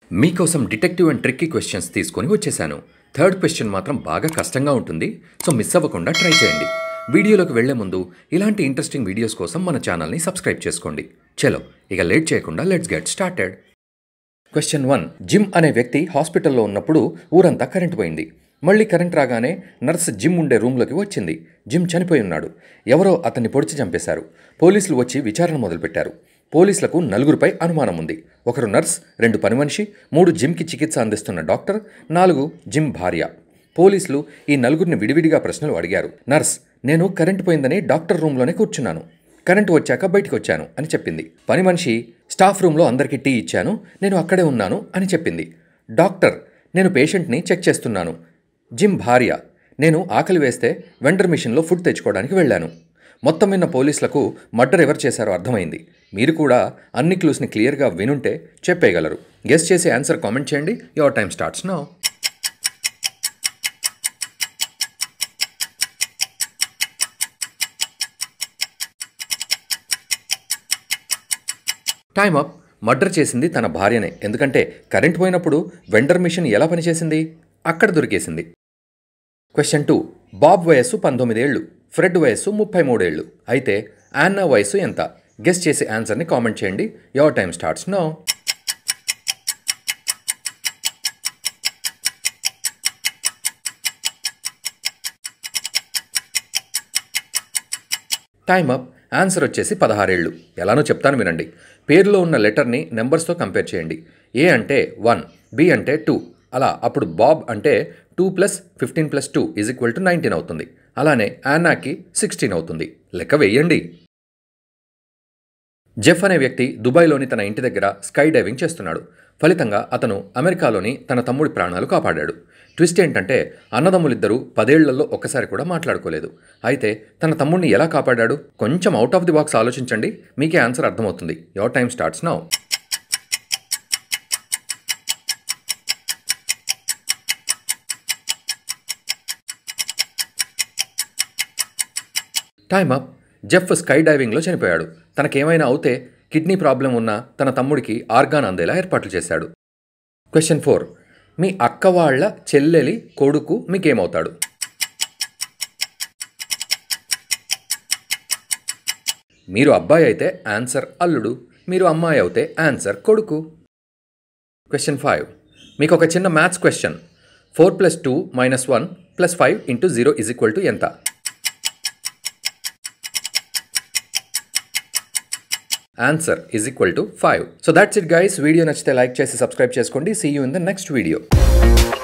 మీకోసం detective and tricky questions తీసుకొని వచ్చేసాను థర్డ్ క్వశ్చన్ మాత్రం బాగా కష్టంగా ఉంటుంది సో మిస్ అవ్వకుండా ట్రై చేయండి వీడియోలోకి వెళ్లే ముందు ఇలాంటి ఇంట్రెస్టింగ్ వీడియోస్ కోసం మన ఛానల్ని సబ్స్క్రైబ్ చేసుకోండి చలో ఇక లేట్ చేయకుండా let's get started question one Jim అనే వ్యక్తి హాస్పిటల్లో ఉన్నప్పుడు ఊరంతా కరెంట్ పోయింది మళ్ళీ కరెంట్ రాగానే నర్స్ జిమ్ ఉండే రూమ్లోకి వచ్చింది జిమ్ చనిపోయి ఉన్నాడు ఎవరో అతన్ని పొడిచి చంపేశారు పోలీసులు వచ్చి విచారణ మొదలుపెట్టారు పోలీసులకు నలుగురిపై అనుమానం ఉంది ఒకరు నర్స్ రెండు పని మనిషి మూడు జిమ్కి చికిత్స అందిస్తున్న డాక్టర్ నాలుగు జిమ్ భార్య పోలీసులు ఈ నలుగురిని విడివిడిగా ప్రశ్నలు అడిగారు నర్స్ నేను కరెంట్ పోయిందని డాక్టర్ రూమ్లోనే కూర్చున్నాను కరెంటు వచ్చాక బయటికి వచ్చాను అని చెప్పింది పని మనిషి స్టాఫ్ రూమ్లో అందరికీ టీ ఇచ్చాను నేను అక్కడే ఉన్నాను అని చెప్పింది డాక్టర్ నేను పేషెంట్ని చెక్ చేస్తున్నాను జిమ్ భార్య నేను ఆకలి వేస్తే వెండర్ మిషన్లో ఫుడ్ తెచ్చుకోవడానికి వెళ్ళాను మొత్తం విన్న పోలీసులకు మర్డర్ ఎవరు చేశారో అర్థమైంది మీరు కూడా అన్ని క్లూస్ని క్లియర్గా వినుంటే చెప్పేయగలరు గెస్ చేసి ఆన్సర్ కామెంట్ చేయండి your time starts now time up murder చేసింది తన భార్యనే ఎందుకంటే కరెంట్ పోయినప్పుడు వెండర్ మిషన్ ఎలా పనిచేసింది అక్కడ దొరికేసింది క్వశ్చన్ టూ బాబ్ వయస్సు పంతొమ్మిదేళ్లు ఫ్రెడ్ వయస్సు ముప్పై మూడేళ్లు అయితే యాన్నా వయస్సు ఎంత గెస్ చేసి ఆన్సర్ని కామెంట్ చేయండి your time starts now time up answer వచ్చేసి పదహారేళ్ళు ఎలానో చెప్తాను వినండి పేరులో ఉన్న లెటర్ని నెంబర్స్తో కంపేర్ చేయండి ఏ అంటే వన్ బి అంటే టూ అలా అప్పుడు బాబ్ అంటే two plus fifteen plus two is equal to nineteen అవుతుంది అలానే యానాకి సిక్స్టీన్ అవుతుంది లెక్క వేయండి జెఫ్ అనే వ్యక్తి దుబాయ్లోని తన ఇంటి దగ్గర స్కై డైవింగ్ చేస్తున్నాడు ఫలితంగా అతను అమెరికాలోని తన తమ్ముడి ప్రాణాలు కాపాడాడు ట్విస్ట్ ఏంటంటే అన్నదమ్ములిద్దరూ పదేళ్లలో ఒక్కసారి కూడా మాట్లాడుకోలేదు అయితే తన తమ్ముడిని ఎలా కాపాడాడు కొంచెం అవుట్ ఆఫ్ ది బాక్స్ ఆలోచించండి మీకే ఆన్సర్ అర్థమవుతుంది your time starts now time up Jeff sky డైవింగ్లో చనిపోయాడు తనకేమైనా అవుతే కిడ్నీ ప్రాబ్లం ఉన్న తన తమ్ముడికి ఆర్గాన్ అందేలా ఏర్పాట్లు చేశాడు క్వశ్చన్ ఫోర్ మీ అక్క వాళ్ళ చెల్లెలి కొడుకు మీకేమవుతాడు మీరు అబ్బాయి అయితే ఆన్సర్ అల్లుడు మీరు అమ్మాయి అయితే ఆన్సర్ కొడుకు క్వశ్చన్ ఫైవ్ మీకు ఒక చిన్న maths question four plus two minus one plus five into zero is equal to ఎంత answer is equal to five so that's it guys video నచ్చితే లైక్ చేసి సబ్స్క్రైబ్ చేసుకోండి see you in the next video